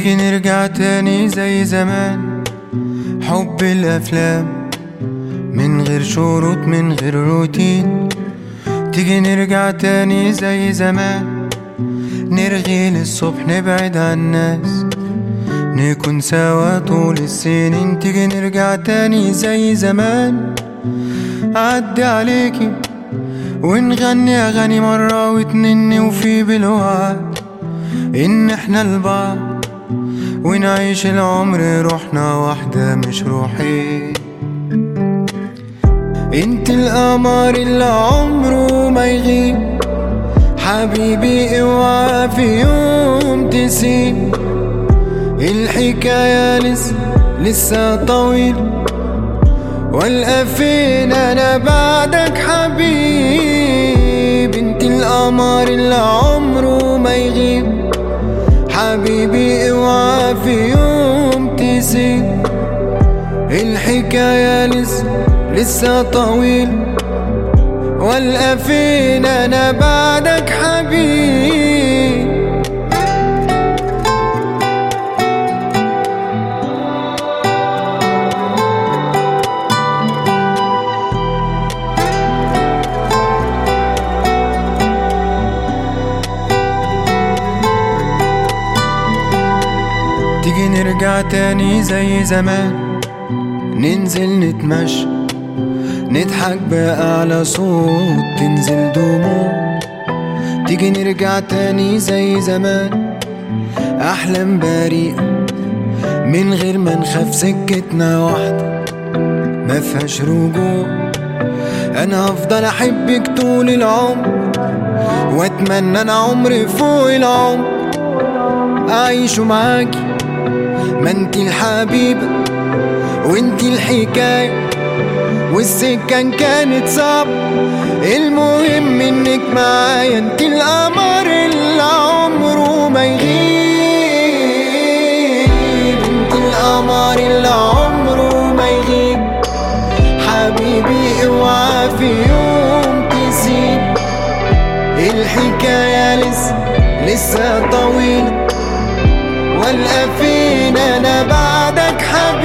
تيجي نرجع تاني زي زمان حب الأفلام من غير شروط من غير روتين تيجي نرجع تاني زي زمان نرغي للصبح نبعد عن الناس نكون سوا طول السنين تيجي نرجع تاني زي زمان عدي عليكي ونغني أغاني مرة واتنين وفي بالوعد إن احنا البعض ونعيش العمر روحنا واحدة مش روحين انت القمر اللي عمره ما يغيب حبيبي اوعى في يوم تسيب الحكاية لسه لسه طويل والقى فين انا بعدك حبيب انت القمر اللي عمره ما يغيب حبيبي اوعى في يوم تسيب الحكاية لسه لسه طويل والقى فين انا بعدك حبيب تيجي نرجع تاني زي زمان ننزل نتمشى نضحك بأعلى صوت تنزل دموع تيجي نرجع تاني زي زمان أحلام بريئة من غير ما نخاف سكتنا واحدة ما فيهاش رجوع أنا هفضل أحبك طول العمر وأتمنى أنا عمري فوق العمر أعيشه معاكي ما انتي الحبيبة وانتي الحكاية والسكة إن كانت صعبة المهم انك معايا انتي القمر اللي عمره ما يغيب انتي القمر اللي عمره ما يغيب حبيبي اوعى في يوم تسيب الحكاية لسه لسه طويلة والقى فين انا بعدك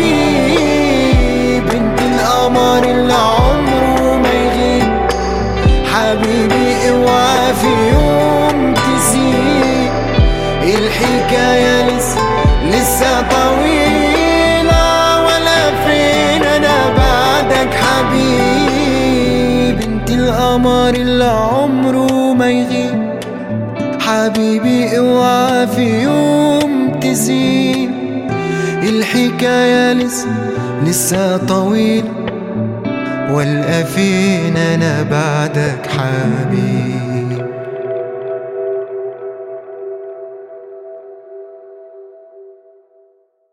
حبيب انت القمر اللي عمره ما يغيب حبيبي اوعى في يوم تسيب الحكاية لسه لسه طويلة ولا فين انا بعدك حبيب انت القمر اللي عمره ما يغيب حبيبي اوعى في يوم تزيد الحكاية لسه لسه طويلة والقى فين انا بعدك حبيب